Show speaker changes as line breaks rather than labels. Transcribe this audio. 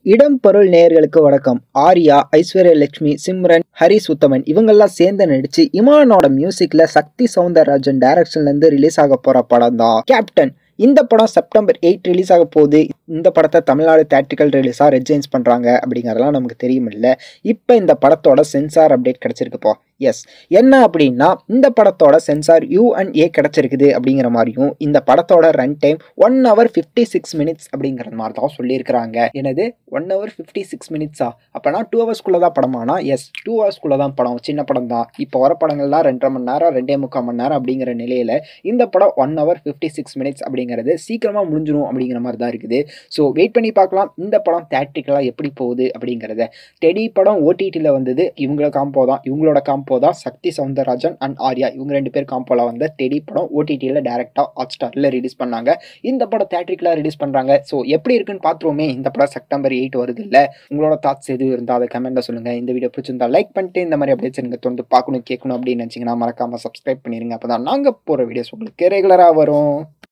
இடம் பொருள் நேயர்களுக்கு வணக்கம் ஆர்யா ஐஸ்வர்யா லட்சுமி சிம்ரன் ஹரிஸ் உத்தமன் இவங்கெல்லாம் சேர்ந்து நடிச்சு இமானோட மியூசிக்ல சக்தி சவுந்தரராஜன் டைரக்ஷன்ல இருந்து ரிலீஸ் ஆக போற படம் தான் கேப்டன் இந்த படம் செப்டம்பர் எயிட் ரிலீஸ் ஆக போகுது இந்த படத்தை தமிழ்நாடு தேட்ரிக்கல் ரிலீஸாக ரெஜைன்ஸ் பண்ணுறாங்க அப்படிங்கிறதெல்லாம் நமக்கு தெரியும் இல்லை இப்போ இந்த படத்தோட சென்சார் அப்டேட் கிடச்சிருக்குப்போ எஸ் என்ன அப்படின்னா இந்த படத்தோட சென்சார் யூ அண்ட் ஏ கிடச்சிருக்குது அப்படிங்கிற மாதிரியும் இந்த படத்தோட run time one hour fifty six minutes அப்படிங்கிற மாதிரி தான் சொல்லியிருக்கிறாங்க எனது ஒன் ஹவர் ஃபிஃப்டி சிக்ஸ் மினிட்ஸா அப்போனா டூ ஹவர்ஸ்க்குள்ளே தான் படமானா எஸ் டூ ஹவர்ஸ்க்குள்ளே தான் படம் சின்ன படம் தான் இப்போ வர படங்கள்லாம் ரெண்டரை மணி நேரம் ரெண்டே முக்கால் மணி நேரம் அப்படிங்கிற நிலையில் இந்த படம் one hour fifty six minutes அப்படிங்கிறது சீக்கிரமாக முடிஞ்சிடும் அப்படிங்கிற மாதிரி தான் இருக்குது ஸோ வெயிட் பண்ணி பார்க்கலாம் இந்த படம் தேட்ரிக்கலாக எப்படி போகுது அப்படிங்கிறத டெடி படம் ஓடிடியில் வந்தது இவங்கள காம்போ தான் இவங்களோட காம்போ தான் சக்தி சவுந்தரராஜன் அண்ட் ஆர்யா இவங்க ரெண்டு பேர் காம்போல வந்த டெடி படம் ஓடிடியில் டேரெக்டாக ஹாட் ஸ்டாரில் ரிலீஸ் பண்ணாங்க இந்த படம் தேட்ரிக்கலாக ரிலீஸ் பண்ணுறாங்க ஸோ எப்படி இருக்குன்னு பார்த்துருவோமே இந்த படம் செப்டம்பர் எயிட் வருது இல்லை உங்களோட தாட்ஸ் எதுவும் இருந்தால் அதை கமெண்ட்டில் சொல்லுங்கள் இந்த வீடியோ பிடிச்சிருந்தா லைக் பண்ணிட்டு இந்த மாதிரி அப்படியே நீங்கள் தொடர்ந்து பார்க்கணும் கேட்கணும் அப்படின்னு நினச்சிங்கன்னா மறக்காமல் சப்ஸ்கிரைப் பண்ணிடுங்க அப்போ தான் நாங்கள் போகிற வீடியோஸ் உங்களுக்கு ரெகுலராக வரும்